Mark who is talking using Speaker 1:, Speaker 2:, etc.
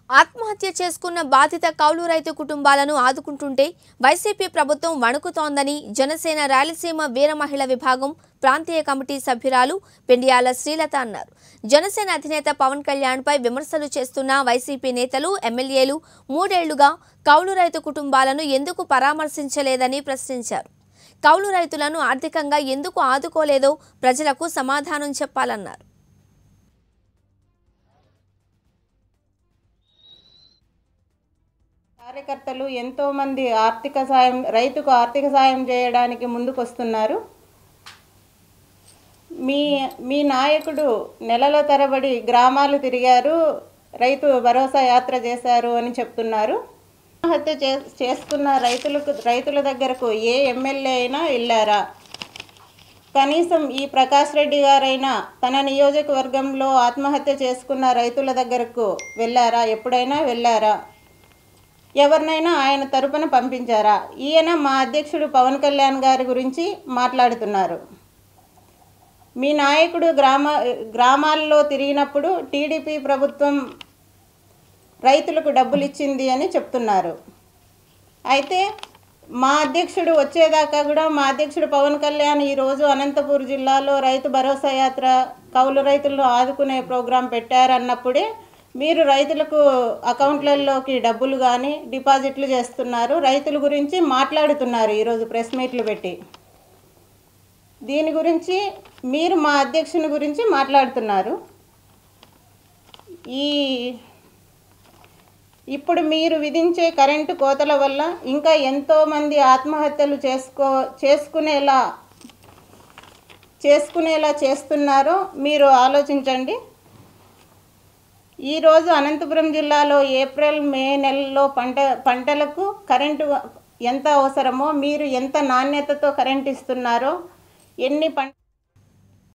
Speaker 1: ఆత్మహత్య చేసుకున్న బాధిత కౌలు రైతు కుటుంబాలను ఆదుకుంటుంటే వైసీపీ ప్రభుత్వం వణుకుతోందని జనసేన రాయలసీమ వీర మహిళ విభాగం ప్రాంతీయ కమిటీ సభ్యురాలు పెండియాల శ్రీలత అన్నారు జనసేన అధినేత పవన్ కళ్యాణ్పై విమర్శలు చేస్తున్న వైసీపీ నేతలు ఎమ్మెల్యేలు మూడేళ్లుగా కౌలు రైతు కుటుంబాలను ఎందుకు పరామర్శించలేదని ప్రశ్నించారు కౌలు రైతులను ఆర్థికంగా ఎందుకు ఆదుకోలేదో ప్రజలకు సమాధానం చెప్పాలన్నారు
Speaker 2: కార్యకర్తలు ఎంతోమంది ఆర్థిక సాయం రైతుకు ఆర్థిక సాయం చేయడానికి ముందుకొస్తున్నారు మీ మీ నాయకుడు నెలల తరబడి గ్రామాలు తిరిగారు రైతు భరోసా యాత్ర చేశారు అని చెప్తున్నారు ఆత్మహత్య చే చేసుకున్న రైతులకు రైతుల దగ్గరకు ఏ ఎమ్మెల్యే అయినా వెళ్ళారా కనీసం ఈ ప్రకాష్ రెడ్డి గారైనా తన నియోజకవర్గంలో ఆత్మహత్య చేసుకున్న రైతుల దగ్గరకు వెళ్ళారా ఎప్పుడైనా వెళ్ళారా ఎవరినైనా ఆయన తరపున పంపించారా ఈయన మా అధ్యక్షుడు పవన్ కళ్యాణ్ గారి గురించి మాట్లాడుతున్నారు మీ నాయకుడు గ్రామ గ్రామాల్లో తిరిగినప్పుడు టీడీపీ ప్రభుత్వం రైతులకు డబ్బులు ఇచ్చింది అని చెప్తున్నారు అయితే మా అధ్యక్షుడు వచ్చేదాకా కూడా మా అధ్యక్షుడు పవన్ కళ్యాణ్ ఈరోజు అనంతపూర్ జిల్లాలో రైతు భరోసా యాత్ర కౌలు రైతులను ఆదుకునే ప్రోగ్రాం పెట్టారన్నప్పుడే మీరు రైతులకు అకౌంట్లలోకి డబ్బులు కానీ డిపాజిట్లు చేస్తున్నారు రైతుల గురించి మాట్లాడుతున్నారు ఈరోజు ప్రెస్ మీట్లు పెట్టి దీని గురించి మీరు మా అధ్యక్షుని గురించి మాట్లాడుతున్నారు ఈ ఇప్పుడు మీరు విధించే కరెంటు కోతల వల్ల ఇంకా ఎంతోమంది ఆత్మహత్యలు చేసుకో చేసుకునేలా చేసుకునేలా చేస్తున్నారో మీరు ఆలోచించండి ఈరోజు అనంతపురం జిల్లాలో ఏప్రిల్ మే నెలలో పంట పంటలకు కరెంటు ఎంత అవసరమో మీరు ఎంత నాణ్యతతో కరెంట్ ఇస్తున్నారో ఎన్ని పంట